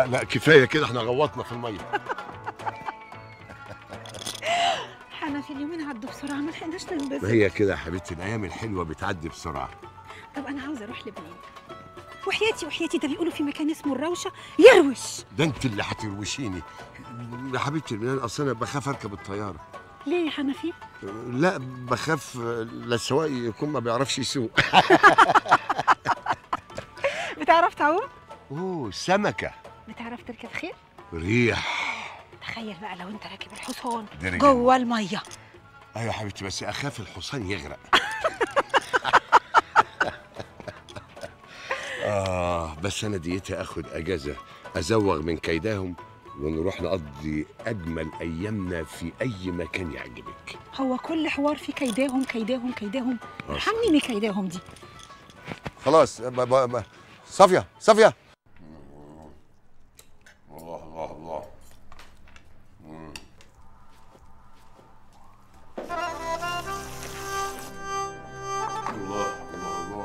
لا لا كفايه كده احنا غوطنا في الميه حنفي اليومين عدوا بسرعه ما لحقناش ننبسط ما هي كده يا حبيبتي الايام الحلوه بتعدي بسرعه طب انا عاوزه اروح لبنان وحياتي وحياتي ده بيقولوا في مكان اسمه الروشه يروش ده انت اللي هتروشيني يا حبيبتي البنان اصل انا بخاف اركب الطياره ليه يا حنفي لا بخاف لا السواق يكون ما بيعرفش يسوق بتعرف تعوم اوه سمكه بتعرف تركب خيل ريح تخيل بقى لو انت راكب الحصان ده رجال. جوه الميه ايوه يا حبيبتي بس اخاف الحصان يغرق اه بس انا ديتي اخد اجازه ازوغ من كيداهم ونروح نقضي اجمل ايامنا في اي مكان يعجبك هو كل حوار فيه كيداهم كيداهم كيداهم آه. ارحمني من كيداهم دي خلاص ب- ب- ب- صافيه صافيه الله الله الله الله الله الله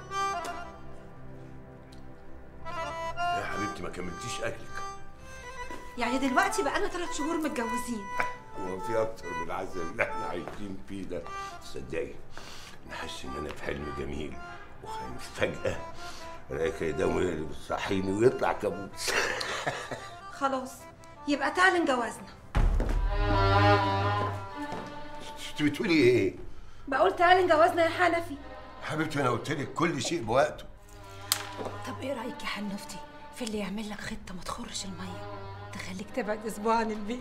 يا حبيبتي ما كملتيش اكلك يعني دلوقتي بقى ثلاث شهور متجوزين هو في اكتر من العسل اللي احنا عايشين فيه ده تصدقي انا حاسس ان انا في حلم جميل وخايف فجاه الاقي كيداهم هي اللي بتصحيني ويطلع كابوس خلاص يبقى تعالى نجوزنا انت بتقولي ايه؟ بقول تعالى نجوزنا يا حنفي حبيبتي انا قلت لك كل شيء بوقته طب ايه رايك يا حنفتي في اللي يعمل لك خطه ما تخرش الميه تخليك تبعد اسبوع عن البيت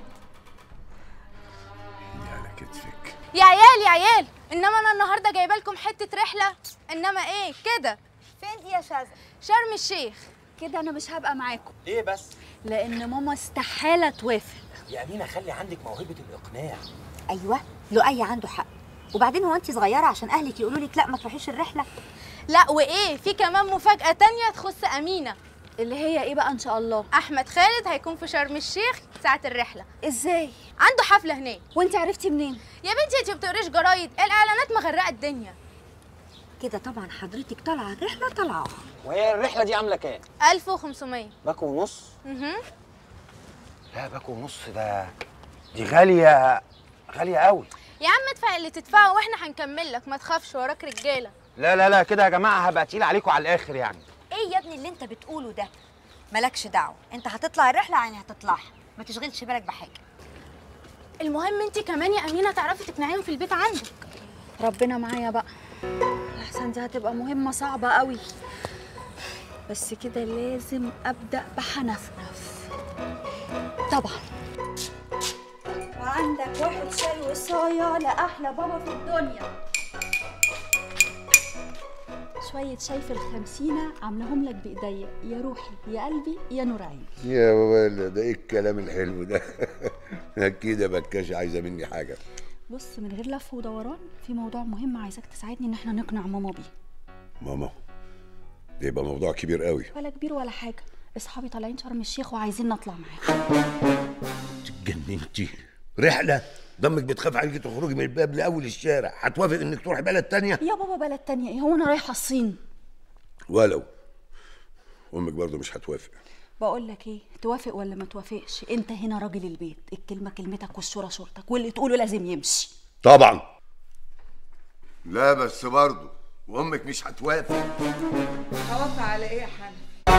يا على كتفك يا عيال يا عيال انما انا النهارده جايبه لكم حته رحله انما ايه كده فين يا شاذة شرم الشيخ كده انا مش هبقى معاكم ليه بس؟ لان ماما استحاله توافق يا أمينة خلي عندك موهبة الإقناع ايوه لؤي عنده حق وبعدين هو انت صغيره عشان اهلك يقولوا لك لا ما تروحيش الرحله لا وايه في كمان مفاجاه تانية تخص امينه اللي هي ايه بقى ان شاء الله احمد خالد هيكون في شرم الشيخ ساعه الرحله ازاي عنده حفله هناك وانت عرفتي منين يا بنتي انت بتقريش جرايد الاعلانات مغرقه الدنيا كده طبعا حضرتك طالعه رحله طالعه وهي الرحلة دي عاملة كام؟ 1500 باكو ونص؟ اها لا باكو ونص ده دي غالية غالية قوي يا عم ادفع اللي تدفعه واحنا هنكمل لك ما تخافش وراك رجاله لا لا لا كده يا جماعة هبقى تقيل عليكم على الآخر يعني ايه يا ابني اللي انت بتقوله ده مالكش دعوه انت هتطلع الرحله يعني هتطلعها ما تشغلش بالك بحاجه المهم انت كمان يا امينه تعرفي تقنعيهم في البيت عندك ربنا معايا بقى احسن دي هتبقى مهمه صعبه قوي بس كده لازم ابدا بحنفنف طبعا وعندك واحد شاي وصايه لاحلى بابا في الدنيا شوية شاي في الخمسينة عاملاهم لك بإيديا يا روحي يا قلبي يا نور عيني يا ولا ده ايه الكلام الحلو ده اكيد يا بكاش عايزه مني حاجه بص من غير لف ودوران في موضوع مهم عايزاك تساعدني ان احنا نقنع ماما بيه ماما ده يبقى موضوع كبير قوي ولا كبير ولا حاجة اصحابي طالعين شرم الشيخ وعايزين نطلع معاهم اتجننتي رحله دمك بتخاف عليكي تخرجي من الباب لاول الشارع هتوافق انك تروحي بلد تانية يا بابا بلد تانية ايه هو انا رايحة الصين ولو امك برضه مش هتوافق بقول لك ايه توافق ولا ما توافقش انت هنا راجل البيت الكلمة كلمتك والشورى شورتك واللي تقوله لازم يمشي طبعا لا بس برضه وامك مش هتوافق توافق على ايه يا حنان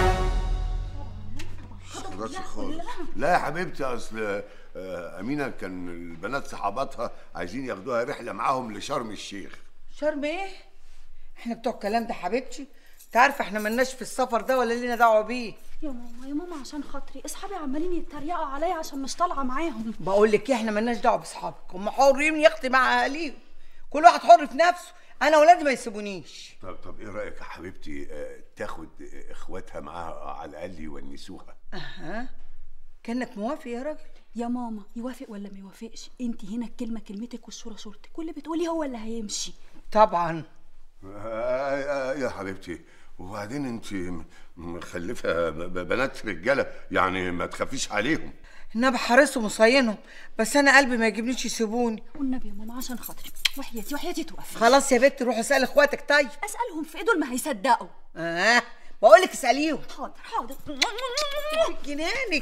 راسي خالص لا يا حبيبتي اصل آه، امينه كان البنات صحاباتها عايزين ياخدوها رحله معاهم لشرم الشيخ شرم ايه احنا بتوع الكلام ده حبيبتي انت عارفه احنا ملناش في السفر ده ولا لينا دعوه بيه يا ماما يا ماما عشان خاطري اصحابي عمالين يتريقوا عليا عشان مش طالعة معاهم بقول لك ايه احنا ملناش دعوه باصحابك هم حرين يختي مع اهاليهم كل واحد حر في نفسه انا ولادي ما يسيبونيش طب طب ايه رايك يا حبيبتي آه، تاخد آه، اخواتها معاها على الاقل يونسوها اها كانك موافق يا راجل يا ماما يوافق ولا ما يوافقش انت هنا الكلمة كلمتك والشورى شورتك واللي بتقولي هو اللي هيمشي طبعا آه، آه، يا حبيبتي وبعدين انت م- مخلفه ب- ب- بنات رجاله يعني ما تخافيش عليهم النبي حارسهم وصاينهم بس انا قلبي ما يجيبنيش يسيبوني والنبي يا ماما عشان خاطري وحياتي وحياتي توافق خلاص يا بنت روح اسال اخواتك طيب اسالهم في ايه دول ما هيصدقوا اه بقول لك اساليهم حاضر حاضر جنانك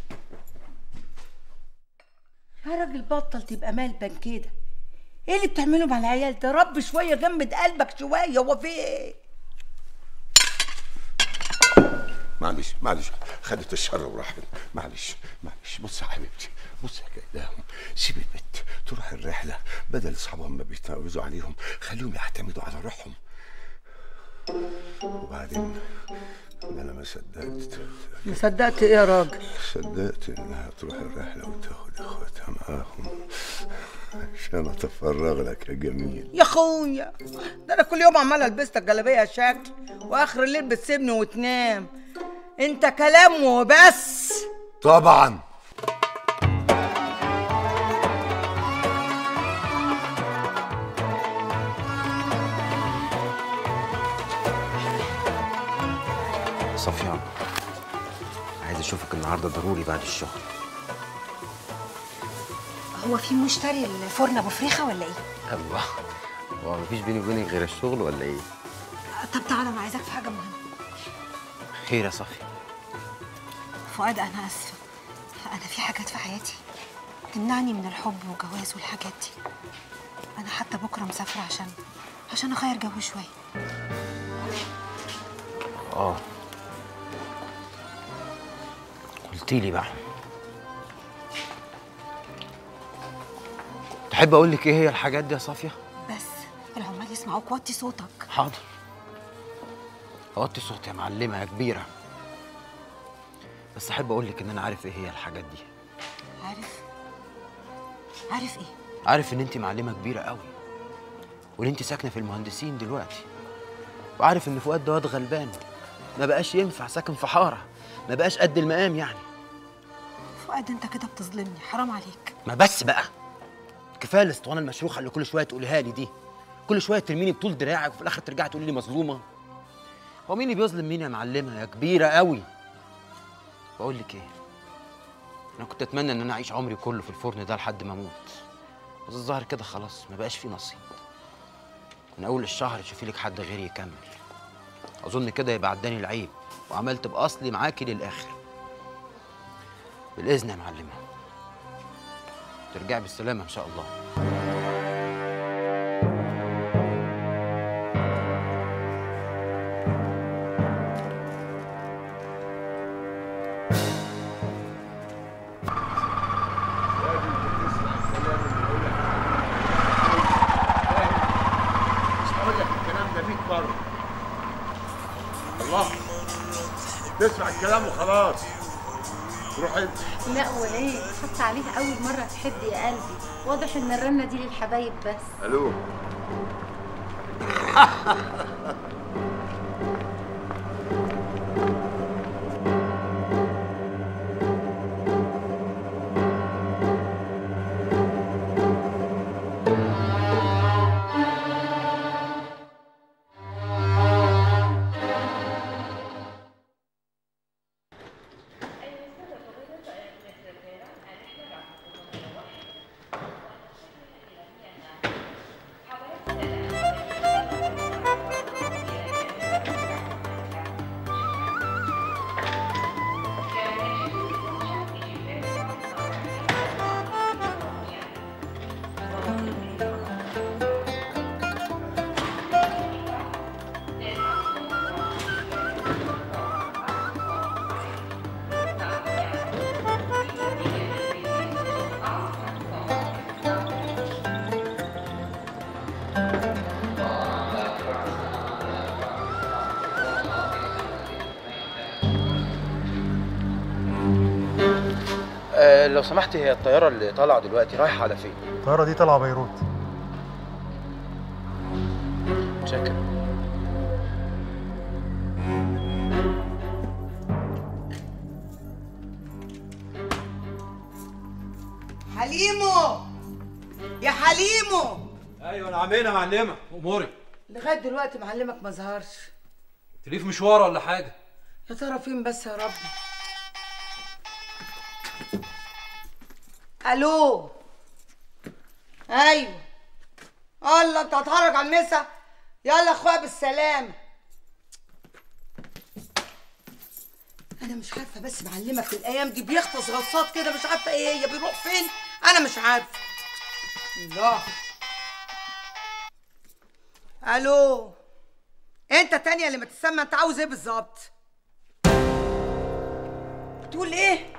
يا راجل بطل تبقى ملبن كده ايه اللي بتعمله مع العيال ده رب شويه جمد قلبك شويه هو في ايه معلش معلش خدت الشر وراحت معلش معلش بص يا حبيبتي بص يا كده سيب البت تروح الرحله بدل اصحابهم ما بيتنرفزوا عليهم خليهم يعتمدوا على روحهم وبعدين ده انا ما صدقت ما صدقت ايه يا راجل صدقت انها تروح الرحله وتاخد اخواتها معاهم عشان اتفرغ لك يا جميل يا اخويا ده انا كل يوم عمال البس لك جلابيه شكل واخر الليل بتسيبني وتنام انت كلام وبس طبعا صفيان عايز اشوفك النهارده ضروري بعد الشغل هو في مشتري الفرن ابو فريخه ولا ايه الله هو مفيش بيني وبينك غير الشغل ولا ايه طب تعالى انا عايزاك في حاجه مهمه خير يا صفي فؤاد انا اسفه انا في حاجات في حياتي تمنعني من الحب والجواز والحاجات دي انا حتى بكره مسافره عشان عشان اغير جو شويه اه قلتي لي بقى تحب اقول لك ايه هي الحاجات دي يا صافيه بس العمال يسمعوك وطي صوتك حاضر وطي صوتي يا معلمه يا كبيره بس احب اقول لك ان انا عارف ايه هي الحاجات دي عارف عارف ايه عارف ان انت معلمه كبيره قوي وان انت ساكنه في المهندسين دلوقتي وعارف ان فؤاد ده واد غلبان ما بقاش ينفع ساكن في حاره ما بقاش قد المقام يعني فؤاد انت كده بتظلمني حرام عليك ما بس بقى كفايه الاسطوانه المشروخه اللي كل شويه تقوليها لي دي كل شويه ترميني بطول دراعك وفي الاخر ترجعي تقولي لي مظلومه هو مين اللي بيظلم مين يا معلمه يا كبيره قوي بقول لك ايه انا كنت اتمنى ان انا اعيش عمري كله في الفرن ده لحد ما اموت بس الظاهر كده خلاص ما بقاش في نصيب من اول الشهر تشوفي لك حد غيري يكمل اظن كده يبقى عداني العيب وعملت باصلي معاكي للاخر بالاذن يا معلمه ترجعي بالسلامه ان شاء الله مش هقول لك الكلام ده 100 مره الله تسمع الكلام وخلاص روح انت لا وايه حط عليها اول مره تحب يا قلبي واضح ان الرنه دي للحبايب بس الو أه لو سمحت هي الطياره اللي طالعه دلوقتي رايحه على فين الطيارة دي طالعة بيروت شكرا حليمو يا حليمو ايوه نعمين يا معلمه اموري لغايه دلوقتي معلمك ما ظهرش تليف مشوار ولا حاجه يا ترى فين بس يا رب الو ايوه الله انت هتهرج على المسا يلا اخويا بالسلامه انا مش عارفه بس معلمك الايام دي بيغطس غطسات كده مش عارفه ايه هي بيروح فين انا مش عارفه الله الو انت تانية اللي ما تسمى انت عاوز ايه بالظبط بتقول ايه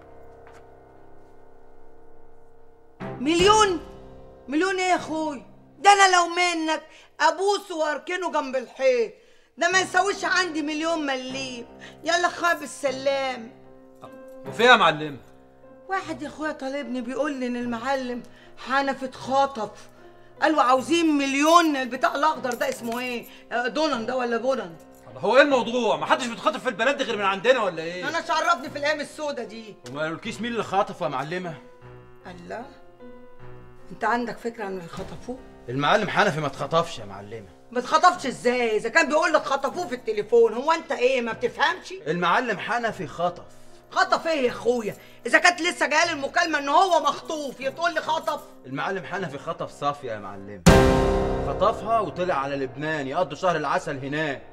مليون مليون ايه يا اخوي ده انا لو منك ابوس واركنه جنب الحيط ده ما يساويش عندي مليون مليم يلا خاب السلام وفين يا معلم واحد يا اخويا طالبني بيقول لي ان المعلم حنفي اتخطف قالوا عاوزين مليون البتاع الاخضر ده اسمه ايه آه، دونان ده ولا بونان هو ايه الموضوع ما حدش بيتخطف في البلد دي غير من عندنا ولا ايه انا شعرفني في الايام السودة دي وما قالولكيش مين اللي خاطفه يا معلمه الله انت عندك فكره عن اللي خطفوه المعلم حنفي ما اتخطفش يا معلمه ما اتخطفش ازاي اذا كان بيقول لك خطفوه في التليفون هو انت ايه ما بتفهمش المعلم حنفي خطف خطف ايه يا اخويا اذا كانت لسه جايه المكالمه ان هو مخطوف يتقول لي خطف المعلم حنفي خطف صافية يا معلم خطفها وطلع على لبنان يقضوا شهر العسل هناك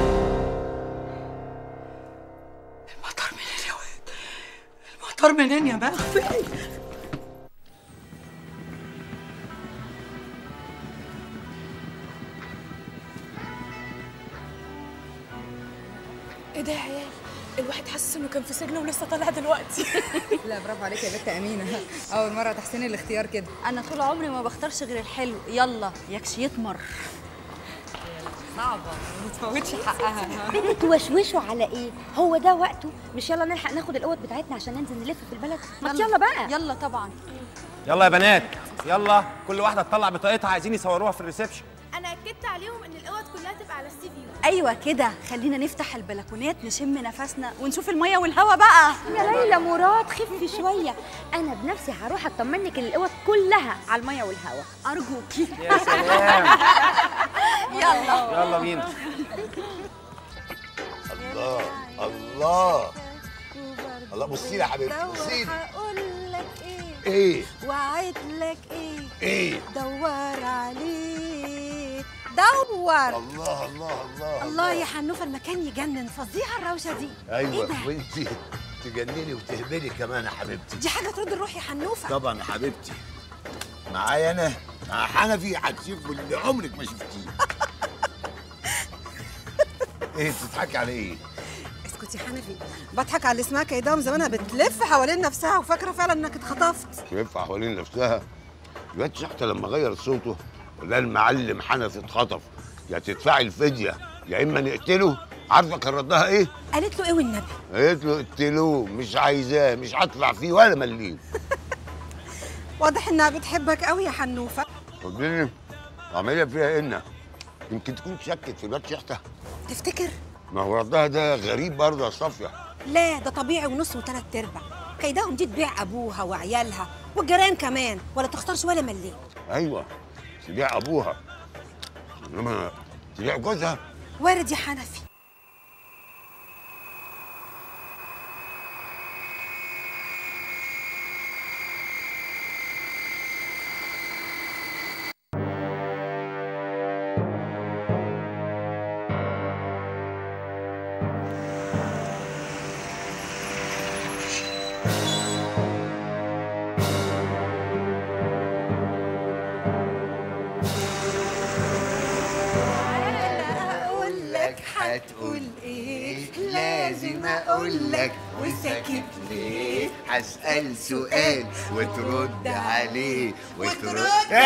المطر منين يا واد المطر منين يا مخفي ايه ده يا عيال الواحد حاسس انه كان في سجن ولسه طالع دلوقتي لا برافو عليك يا بنت امينه اول مره تحسني الاختيار كده انا طول عمري ما بختارش غير الحلو يلا يكش يتمر صعبه ما تفوتش حقها بتوشوشوا على ايه هو ده وقته مش يلا نلحق ناخد الاوض بتاعتنا عشان ننزل نلف في البلد ما يلا بقى يلا طبعا يلا يا بنات يلا كل واحده تطلع بطاقتها عايزين يصوروها في الريسبشن انا اكدت عليهم ان الاوض كلها تبقى على السي فيو ايوه كده خلينا نفتح البلكونات نشم نفسنا ونشوف الميه والهوا بقى يا ليلى مراد خفي شويه انا بنفسي هروح اطمنك الاوض كلها على الميه والهواء ارجوكي يا سلام يلا يلا بينا الله الله الله بصي لي يا حبيبتي بصي لي هقول لك ايه ايه وعد لك ايه ايه دور عليه دور الله الله الله الله يا حنوفه المكان يجنن فظيعه الروشه دي ايه ايوه ده وانتي تجنني وتهبلي كمان يا حبيبتي دي حاجه ترد الروح يا حنوفه طبعا يا حبيبتي معايا انا مع حنفي هتشوف اللي عمرك ما شفتيه ايه بتضحكي على ايه؟ اسكتي يا حنفي بضحك على اللي اسمها كيدهم زمانها بتلف حوالين نفسها وفاكره فعلا انك اتخطفت ينفع حوالين نفسها الواد شحته لما غير صوته ولا المعلم حنفي اتخطف يا تدفعي الفديه يا اما نقتله عارفه كان ردها ايه؟ قالت له ايه والنبي قالت له اقتلوه مش عايزاه مش هدفع فيه ولا مليم واضح انها بتحبك قوي يا حنوفه قولي عمليه فيها ان يمكن تكون شكت في الواد شحته تفتكر ما هو ردها ده غريب برضه يا صافيه لا ده طبيعي ونص وثلاث ارباع كيدهم دي تبيع ابوها وعيالها والجيران كمان ولا تختارش ولا مليم ايوه تبيع ابوها انما تبيع جوزها وارد يا حنفي اقول لك هتقول ايه لازم اقول لك وساكت ليه هسأل سؤال وترد عليه وترد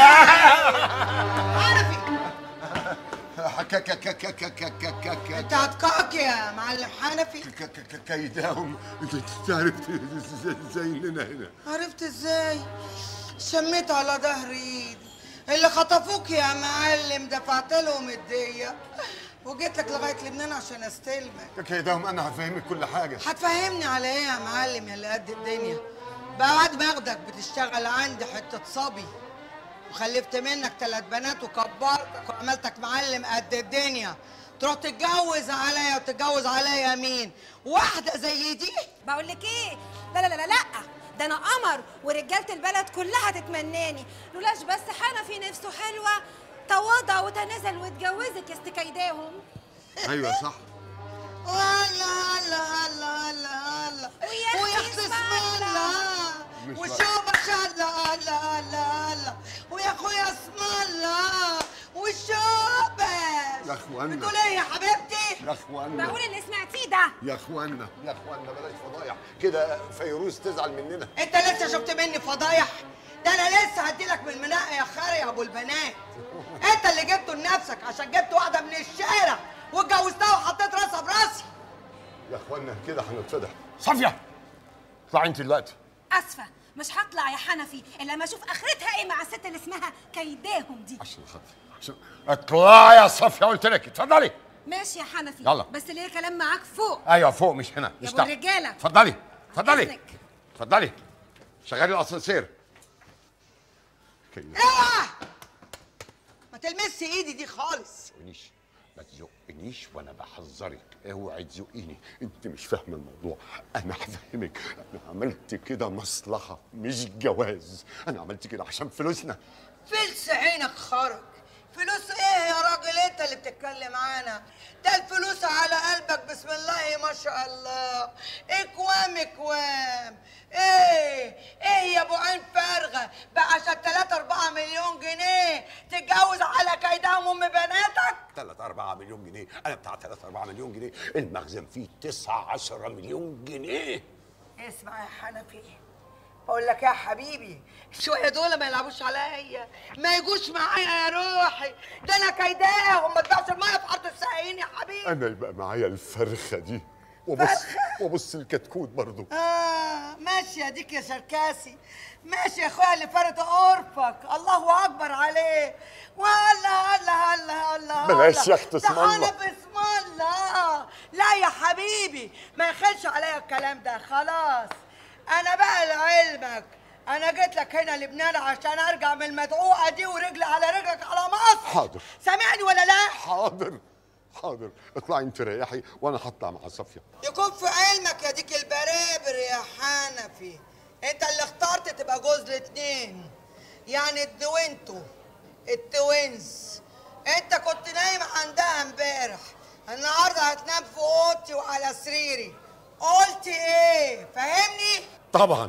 انت هتكاك يا معلم حنفي كيداهم انت عرفت ازاي اننا هنا عرفت ازاي شميت على ظهر ايدي اللي خطفوك يا معلم دفعت لهم الدية وجيت لك لغايه لبنان عشان استلمك كيداهم انا هفهمك كل حاجه هتفهمني على ايه يا معلم يا اللي قد الدنيا بعد ما اخدك بتشتغل عندي حته صبي وخلفت منك ثلاث بنات وكبرتك وعملتك معلم قد الدنيا تروح تتجوز عليا وتتجوز عليا مين واحده زي دي بقول لك ايه لا لا لا لا لا ده انا قمر ورجاله البلد كلها تتمناني لولاش بس حنفي نفسه حلوه تواضع وتنازل واتجوزك يا استكيداهم ايوه صح هلا هلا هلا هلا هلا ويا اختي اسم الله مش وشو ما شاء الله هلا هلا هلا ويا اخويا اسم الله والشوبش يا اخوانا بتقول ايه يا حبيبتي؟ يا اخوانا بقول اللي سمعتيه ده يا اخوانا يا اخوانا بلاش فضايح كده فيروز تزعل مننا انت لسه شفت مني فضايح ده انا لسه هديلك من المناقه يا خاري يا ابو البنات انت اللي جبته لنفسك عشان جبت واحده من الشارع واتجوزتها وحطيت راسها براسي يا اخوانا كده هنتفضح صافيه اطلعي انت دلوقتي اسفه مش هطلع يا حنفي الا لما اشوف اخرتها ايه مع الست اللي اسمها كيداهم دي عشان خاطري عشان اطلعي يا صافيه قلت لك اتفضلي ماشي يا حنفي يلا. بس ليه كلام معاك فوق ايوه فوق مش هنا يا مش ابو تحت الرجاله اتفضلي اتفضلي إذنك. اتفضلي شغالي الاسانسير كده اوعى ما تلمسي ايدي دي خالص تزقنيش ما تزقنيش وانا بحذرك اوعي تزقيني انت مش فاهمه الموضوع انا هفهمك انا عملت كده مصلحه مش جواز انا عملت كده عشان فلوسنا فلس عينك خرج فلوس ايه يا راجل انت اللي بتتكلم عنها ده الفلوس على قلبك بسم الله ما شاء الله اكوام اكوام ايه ايه يا ابو عين فارغه بقى عشان 3 4 مليون جنيه تتجوز على كيدهم ام بناتك 3 4 مليون جنيه انا بتاع 3 4 مليون جنيه المخزن فيه 9 10 مليون جنيه اسمع يا حنفي بقول لك يا حبيبي شويه دول ما يلعبوش عليا ما يجوش معايا يا روحي ده انا كيداهم ما تبيعش الميه في ارض السقايين يا حبيبي انا يبقى معايا الفرخه دي وبص وبص الكتكوت برضو اه ماشي يا ديك يا شركاسي ماشي يا اخويا اللي فرط عرفك الله اكبر عليه وهلا هلا هلا هلا بلاش يا أخت اسم ده الله. أنا باسم الله لا يا حبيبي ما يخلش عليا الكلام ده خلاص انا بقى لعلمك انا جيت لك هنا لبنان عشان ارجع من المدعوقه دي ورجلي على رجلك على مصر حاضر سامعني ولا لا حاضر حاضر اطلعي انت ريحي وانا هطلع مع صافيه يكون في علمك يا ديك البرابر يا حنفي انت اللي اخترت تبقى جوز الاتنين يعني الدوينتو التوينز انت كنت نايم عندها امبارح النهارده هتنام في اوضتي وعلى سريري قلت ايه فاهمني طبعا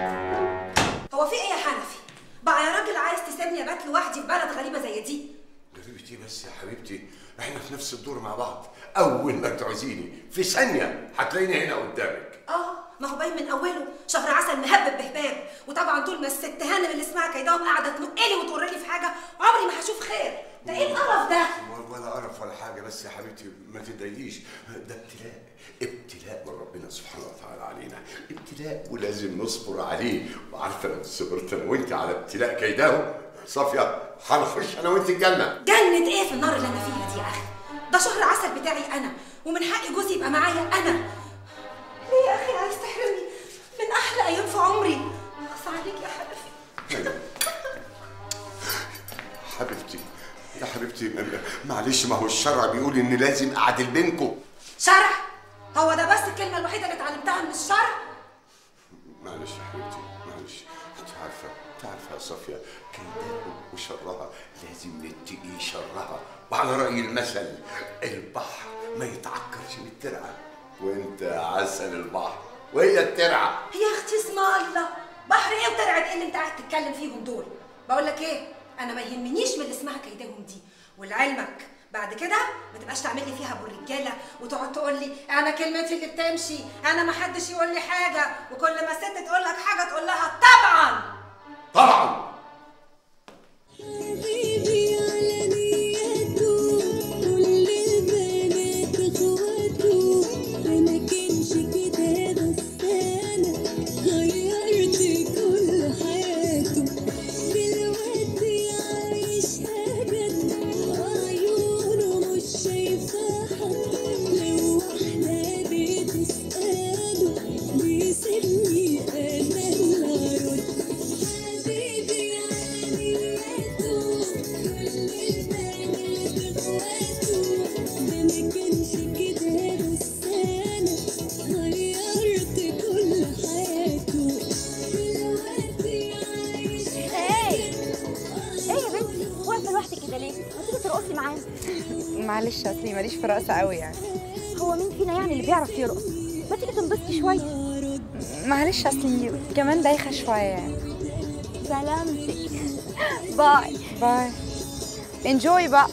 هو في ايه يا حنفي بقى يا راجل عايز تسيبني ابات لوحدي في بلد غريبه زي دي حبيبتي بس يا حبيبتي احنا في نفس الدور مع بعض اول ما تعوزيني في ثانيه هتلاقيني هنا قدامك اه ما هو باين من اوله شهر عسل مهبب بهباب وطبعا طول ما الست هانم اللي اسمها كيداهم قاعده تنقلي وتقر لي في حاجه عمري ما هشوف خير ده ايه القرف ده ولا قرف ولا حاجه بس يا حبيبتي ما تتضايقيش ده ابتلاء ابتلاء من ربنا سبحانه وتعالى علينا ابتلاء ولازم نصبر عليه وعارفه لو صبرت انا وانت على ابتلاء كيداهم صافيه هنخش انا وانت الجنه جنة ايه في النار اللي انا فيها دي يا اخي ده شهر عسل بتاعي انا ومن حق جوزي يبقى معايا انا ليه يا اخي عايز تحرمني من احلى ايام في عمري اخص عليك يا حنفي حبيبتي يا حبيبتي م- معلش ما هو الشرع بيقول ان لازم اعدل بينكم شرع هو ده بس الكلمه الوحيده اللي اتعلمتها من الشرع معلش يا حبيبتي معلش انت عارفه انت عارفه يا صافيه كيدها وشرها لازم نتقي شرها وعلى راي المثل البحر ما يتعكرش بالترعه وانت عسل البحر وهي الترعه يا اختي اسم الله بحر ايه وترعه ايه اللي انت قاعد تتكلم فيهم دول بقول لك ايه انا ما يهمنيش من اللي اسمها كيدهم دي ولعلمك بعد كده ما تبقاش تعمل لي فيها ابو الرجاله وتقعد تقول لي انا كلمتي اللي بتمشي انا ما حدش يقول لي حاجه وكل ما الست تقول لك حاجه تقول لها طبعا طبعا ايه ايه يا بنتي واقفه لوحدك كده ليه ما تيجي ترقصي معانا معلش اصلي ماليش في رقص قوي يعني هو مين فينا يعني اللي بيعرف يرقص ما تيجي تنبسطي شويه معلش اصلي كمان دايخه شويه يعني سلامتك باي باي انجوي بقى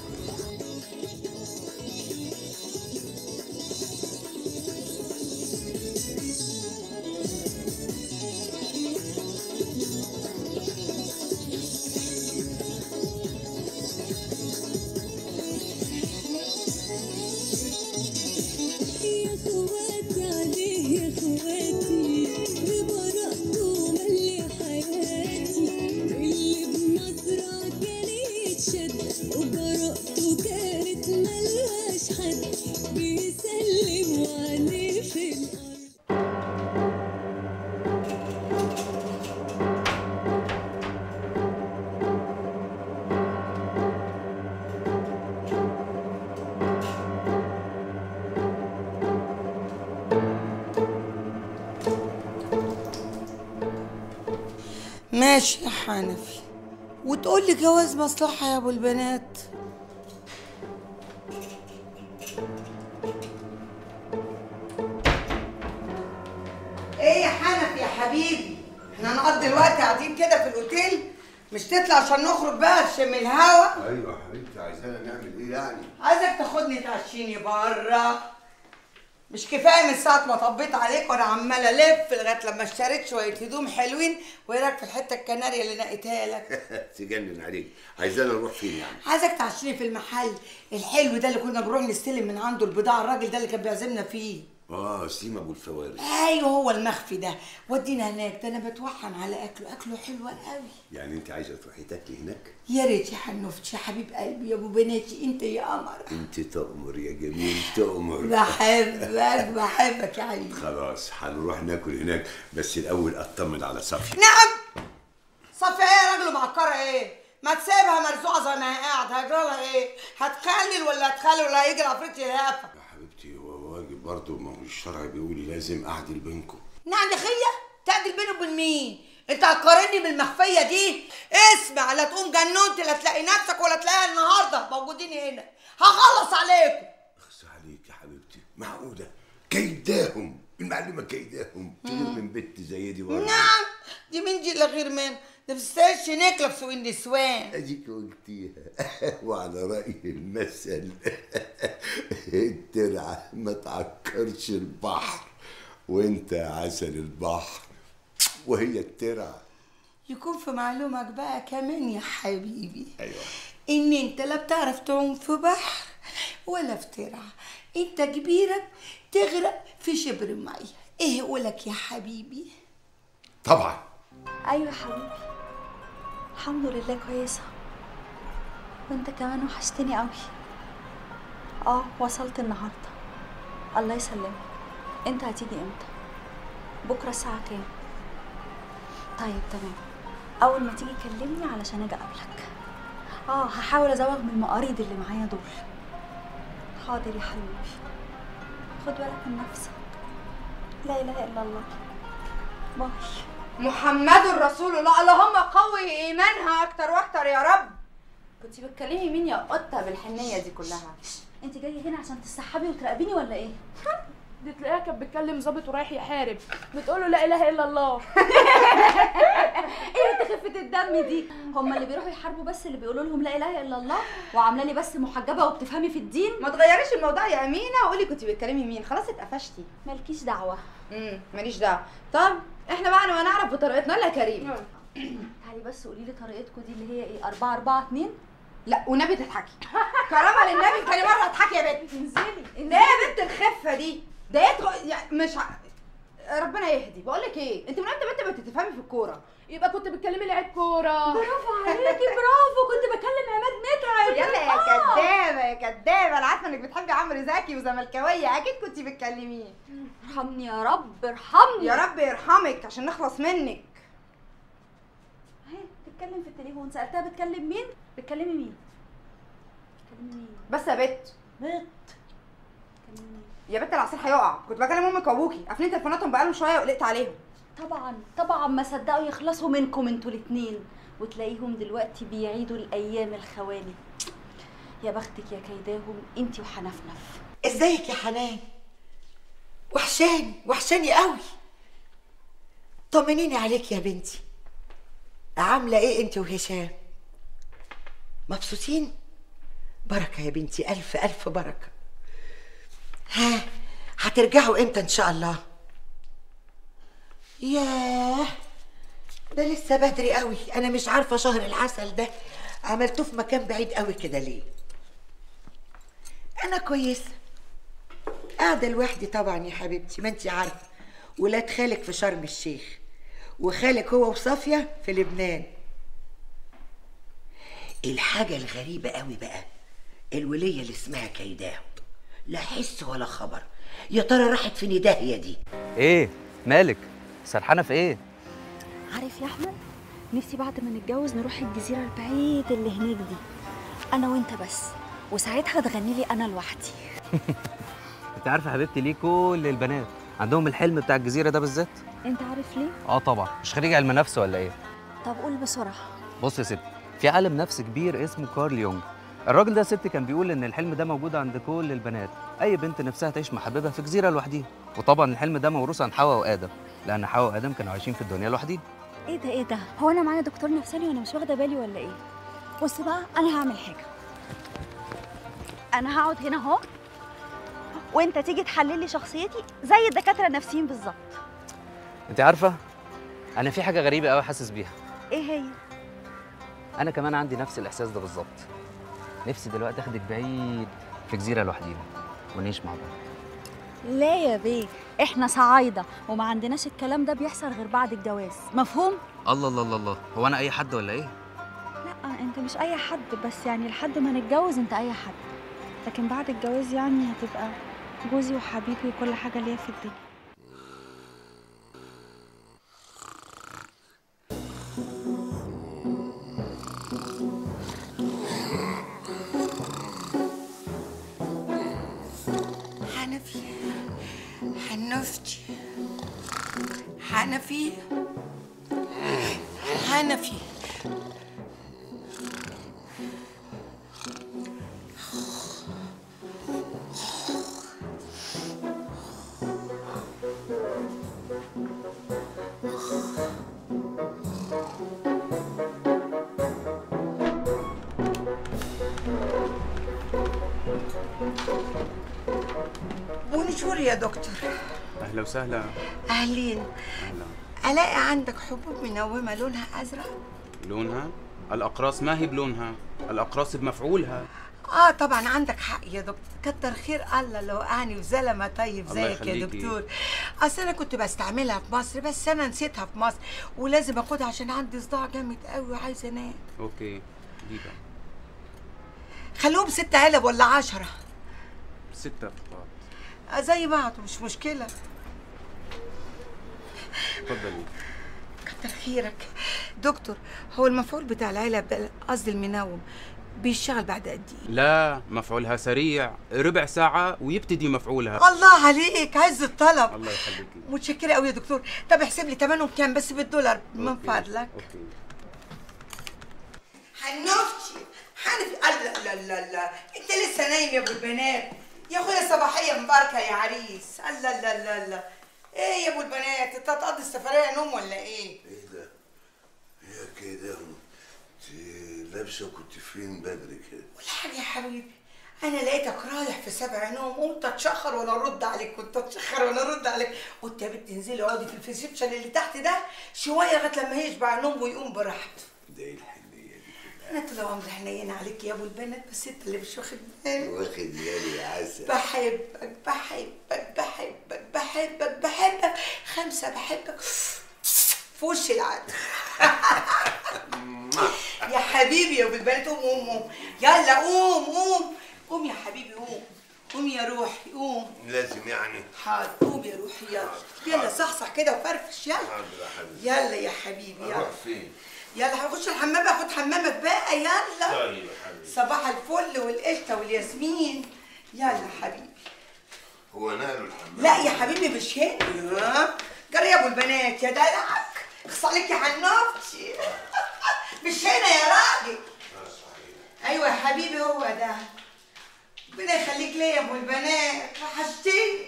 ماشي يا حنفي وتقول لي جواز مصلحة يا ابو البنات ايه يا حنفي يا حبيبي احنا هنقضي الوقت قاعدين كده في الاوتيل مش تطلع عشان نخرج بقى نشم الهوا ايوه يا حبيبتي عايزانا نعمل ايه يعني عايزك تاخدني تعشيني بره مش كفايه من ساعه ما طبيت عليك وانا عماله الف لغايه لما اشتريت شويه هدوم حلوين وايه رايك في الحته الكناريا اللي نقيتها لك تجنن عليك عايزانا نروح فين يعني عايزك تعشيني في المحل الحلو ده اللي كنا بنروح نستلم من عنده البضاعه الراجل ده اللي كان بيعزمنا فيه اه سيما ابو الفوارس ايوه هو المخفي ده ودينا هناك ده انا بتوحم على اكله اكله حلو قوي يعني انت عايزه تروحي تاكلي هناك يا ريت يا حنوفتي يا حبيب قلبي يا ابو بناتي انت يا قمر انت تؤمر يا جميل تؤمر بحبك بحبك يا حبيبي خلاص هنروح ناكل هناك بس الاول اطمن على صفي نعم صفي ايه يا راجل معكره ايه ما تسيبها مرزوعه زي ما هي قاعده هيجرى لها ايه هتخلل ولا هتخلل ولا هيجي العفريت يلهفها حبيبتي هو واجب برضه ما هو الشرع بيقول لازم اعدل بينكم نعم خيه تعدل بينه وبين مين انت هتقارني بالمخفيه دي اسمع لا تقوم جننت لا تلاقي نفسك ولا تلاقيها النهارده موجودين هنا هخلص عليكم اخس عليك يا حبيبتي معقوله كيداهم المعلمه كيداهم تغير من بنت زي دي برضه نعم دي مين دي اللي غير من ده بتستاهلش نكله في سوق النسوان اديك قلتيها وعلى رأي المثل الترعة ما تعكرش البحر وانت عسل البحر وهي الترعة يكون في معلومك بقى كمان يا حبيبي ايوه ان انت لا بتعرف تعوم في بحر ولا في ترعه انت كبيرك تغرق في شبر الميه ايه يقولك يا حبيبي طبعا ايوه يا حبيبي الحمد لله كويسه وانت كمان وحشتني قوي اه وصلت النهارده الله يسلمك انت هتيجي امتى بكره الساعه كام طيب تمام اول ما تيجي كلمني علشان اجي اقابلك اه هحاول ازوغ من المقاريض اللي معايا دول حاضر يا حبيبي خد بالك من نفسك لا اله الا الله باي محمد رسول الله اللهم قوي ايمانها اكتر واكتر يا رب كنت بتكلمي مين يا قطه بالحنيه دي كلها انت جايه هنا عشان تسحبي وتراقبيني ولا ايه دي تلاقيها كانت بتكلم ظابط ورايح يحارب بتقول له لا اله الا الله ايه انت خفه الدم دي هم اللي بيروحوا يحاربوا بس اللي بيقولوا لهم لا اله الا الله وعامله لي بس محجبه وبتفهمي في الدين ما تغيريش الموضوع يا امينه وقولي كنت بتكلمي مين خلاص اتقفشتي مالكيش دعوه امم ماليش دعوه طب احنا بقى ما نعرف بطريقتنا ولا يا كريم تعالي بس قولي لي طريقتكم دي اللي هي ايه 4 4 2 لا ونبي تضحكي كرامه للنبي تاني مره اضحكي يا بنت انزلي ده يا بنت الخفه دي ده يدخل يعني مش ع... ربنا يهدي بقول لك ايه انت من امتى بنت بتفهمي في الكوره يبقى كنت بتكلمي لعيب كوره برافو عليكي برافو كنت بكلم عماد متعب يلا يا آه. كدابه يا كدابه انا عارفه انك بتحبي عمرو زكي وزملكاويه اكيد كنت بتكلميه ارحمني يا رب ارحمني يا رب يرحمك عشان نخلص منك اهي بتتكلم في التليفون سالتها بتكلم مين بتكلمي مين بتكلمي مين بس يا بت بت يا بت العصير هيقع كنت بكلم امك وابوكي قافلين تليفوناتهم بقالهم شويه وقلقت عليهم طبعا طبعا ما صدقوا يخلصوا منكم انتوا الاتنين وتلاقيهم دلوقتي بيعيدوا الايام الخوالي يا بختك يا كيداهم انتي وحنفنف ازيك يا حنان وحشاني وحشاني قوي طمنيني عليك يا بنتي عامله ايه انت وهشام مبسوطين بركه يا بنتي الف الف بركه ها هترجعوا امتى ان شاء الله ياه ده لسه بدري قوي انا مش عارفه شهر العسل ده عملتوه في مكان بعيد قوي كده ليه انا كويسه قاعده لوحدي طبعا يا حبيبتي ما انت عارفه ولاد خالك في شرم الشيخ وخالك هو وصافيه في لبنان الحاجه الغريبه قوي بقى الوليه اللي اسمها كيداهم لا حس ولا خبر يا ترى راحت فين داهيه دي ايه مالك سرحانه في ايه عارف يا احمد نفسي بعد ما نتجوز نروح الجزيره البعيد اللي هناك دي انا وانت بس وساعتها تغني لي انا لوحدي انت عارفه يا حبيبتي ليه كل البنات عندهم الحلم بتاع الجزيره ده بالذات انت عارف ليه اه طبعا مش خريج علم نفس ولا ايه طب قول بسرعه بص يا ستي في عالم نفس كبير اسمه كارل يونغ الراجل ده يا ستي كان بيقول ان الحلم ده موجود عند كل البنات اي بنت نفسها تعيش مع حبيبها في جزيره لوحديها وطبعا الحلم ده موروث عن حواء وادم لان حواء وادم كانوا عايشين في الدنيا لوحديهم ايه ده ايه ده هو انا معايا دكتور نفساني وانا مش واخده بالي ولا ايه بص بقى انا هعمل حاجه انا هقعد هنا اهو وانت تيجي تحلل لي شخصيتي زي الدكاتره النفسيين بالظبط انت عارفه انا في حاجه غريبه قوي حاسس بيها ايه هي انا كمان عندي نفس الاحساس ده بالظبط نفسي دلوقتي اخدك بعيد في جزيره لوحدينا ونعيش مع بعض لا يا بيه احنا صعايده وما عندناش الكلام ده بيحصل غير بعد الجواز مفهوم الله الله الله الله هو انا اي حد ولا ايه لا انت مش اي حد بس يعني لحد ما نتجوز انت اي حد لكن بعد الجواز يعني هتبقى جوزي وحبيبي وكل حاجه ليا في الدنيا حنفي حنفتي حنفي حنفي بونجور يا دكتور اهلا وسهلا اهلين اهلا الاقي عندك حبوب منومه لونها ازرق لونها الاقراص ما هي بلونها الاقراص بمفعولها اه طبعا عندك حق يا دكتور كتر خير الله لو وقعني في زلمه طيب الله زيك يا يخليكي. دكتور اصل انا كنت بستعملها في مصر بس انا نسيتها في مصر ولازم اخدها عشان عندي صداع جامد قوي وعايزه انام اوكي دي بقى خلوهم ست علب ولا عشرة ستة فقط آه زي بعض مش مشكله اتفضلي كتر خيرك دكتور هو المفعول بتاع العلب ده قصدي المنوم بيشتغل بعد قد ايه لا مفعولها سريع ربع ساعة ويبتدي مفعولها الله عليك عز الطلب الله يخليكي متشكره قوي يا دكتور طب احسب لي ثمنهم كام بس بالدولار من أوكي. فضلك اوكي حنفتي حنفي لا لا لا لا انت لسه نايم يا ابو البنات يا اخويا صباحيه مباركه يا عريس لا لا لا لا ايه يا ابو البنات انت هتقضي السفريه نوم ولا ايه ايه ده؟ يا كده انت لابسه كنت فين بدري كده؟ ولا حاجه يا حبيبي انا لقيتك رايح في سبع نوم قمت اتشخر وانا ارد عليك كنت اتشخر وانا ارد عليك قلت يا بنت انزلي اقعدي في الريسبشن اللي تحت ده شويه لغايه لما يشبع نوم ويقوم براحته ده ايه الحنيه دي انا طول عمري حنينه عليك يا ابو البنات بس انت اللي مش واخد بالك واخد بالي يا عسل بحبك بحبك بحبك بحبك بحبك خمسة بحبك في وش العقل يا حبيبي يا ابو البنات قوم قوم قوم يلا قوم قوم قوم يا حبيبي قوم قوم يا روحي قوم لازم يعني حاضر قوم يا روحي يلا يلا صحصح كده وفرفش يلا حاضر يا حبيبي يلا يا حبيبي يلا اروح فين؟ يلا هخش الحمام اخد حمامك بقى يلا طيب يا حبيبي صباح الفل والقشطه والياسمين يلا حبيبي هو نقلوا الحمام لا يا حبيبي مش هنا جري يا ابو البنات يا دلعك اخص عليك يا حنوفتي مش هنا يا راجل ايوه يا حبيبي هو ده ربنا يخليك ليا يا ابو البنات وحشتني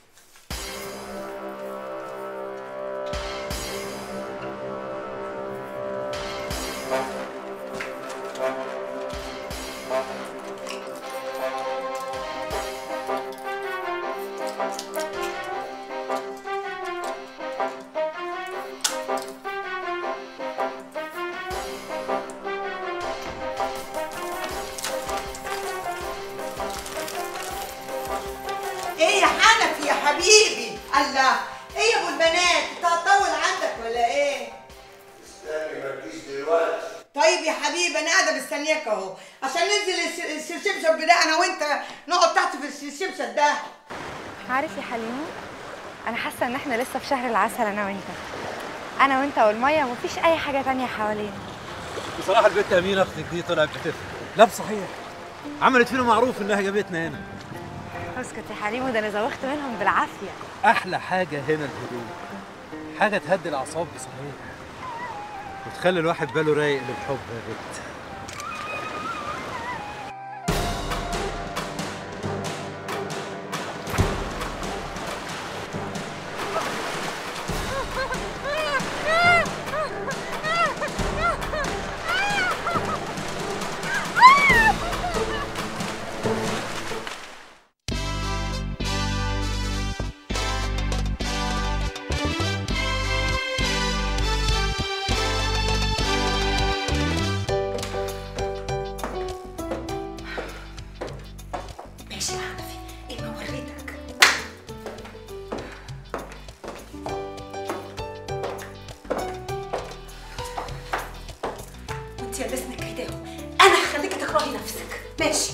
ايه يا حنفي يا حبيبي الله ايه يا ابو البنات انت هتطول عندك ولا ايه استني ما تجيش دلوقتي طيب يا حبيبي انا قاعده مستنياك اهو عشان ننزل الس- الشبشب ده انا وانت نقعد تحت في الشبشب ده عارف يا حليم انا حاسه ان احنا لسه في شهر العسل انا وانت انا وانت والميه ومفيش اي حاجه تانية حوالينا بصراحه البنت امينه اختك دي طلعت بتفهم لا بصحيح عملت فينا معروف انها جابتنا هنا اسكت يا حليم وده انا زوغت منهم بالعافيه احلى حاجه هنا الهدوء حاجه تهدي الاعصاب بصحيح وتخلي الواحد باله رايق للحب يا بنت ماشي يا حنفي ايه ما وريتك وانت يا بسمة كيداهم انا هخليكي تكرهي نفسك ماشي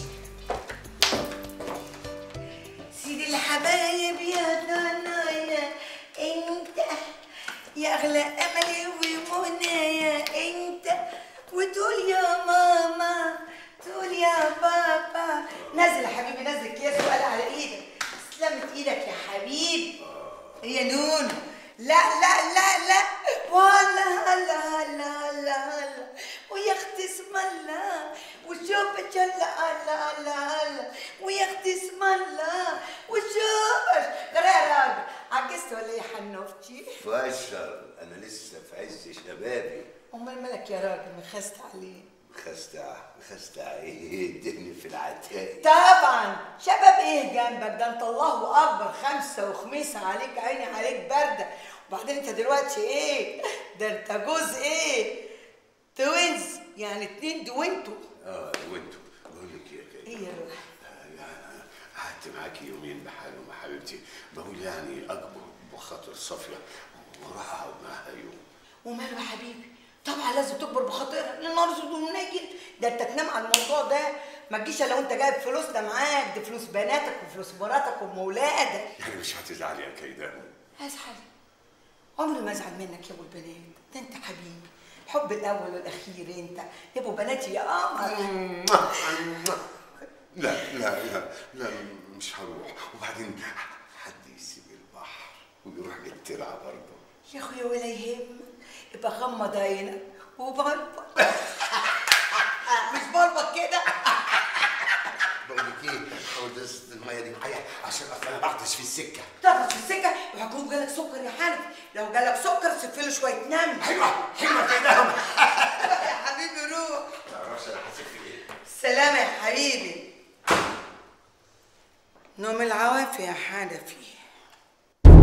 سيدي الحبايب يا ضنايا انت يا اغلى املي ومنايا انت وتقول يا ماما تقول يا بابا نزل يا حبيبي نزل اكياس وقال على ايدك سلامة ايدك يا حبيبي هي نون لا لا لا لا والله لا لا لا لا ويا اختي اسم الله وشوفك هلا الله الله الله ويا اختي اسم الله وشوفك غير عجزت ولا ايه يا حنوفتي؟ فشر انا لسه في عز شبابي امال مالك يا راجل مخست عليه خستع خستع ايه الدهن في العتاق طبعا شباب ايه جنبك ده انت الله اكبر خمسه وخميسه عليك عيني عليك برده وبعدين انت دلوقتي ايه ده انت جوز ايه توينز يعني اتنين دوينتو اه وانتوا بقول لك يا كده ايه يا روح يعني قعدت معاكي يومين بحالهم يا حبيبتي بقول يعني اكبر بخاطر صافيه واروح اقعد معاها يوم وماله يا حبيبي طبعا لازم تكبر بخاطرها للنهار اسود ومنيل ده انت تنام على الموضوع ده ما تجيش الا وانت جايب فلوسنا معاك دي فلوس بناتك وفلوس مراتك ومولادك يعني مش هتزعلي يا كيدان ازعل عمري ما ازعل منك يا ابو البنات ده انت حبيبي الحب الاول والاخير انت يبقوا بناتي يا قمر لا لا لا لا مش هروح وبعدين حد يسيب البحر ويروح للترعه برضه يا اخويا ولا يهمك يبقى غمض عينك وبربط مش بربط كده بقول لك ايه حاول تزيد الميه دي معايا عشان اصل انا بعطش في السكه تعرف في السكه وهيكون جالك سكر يا حنفي لو جالك سكر سف له شويه نمل ايوه حلوه كده يا حبيبي روح ما تعرفش انا حاسس في ايه سلام يا حبيبي نوم العوافي يا حنفي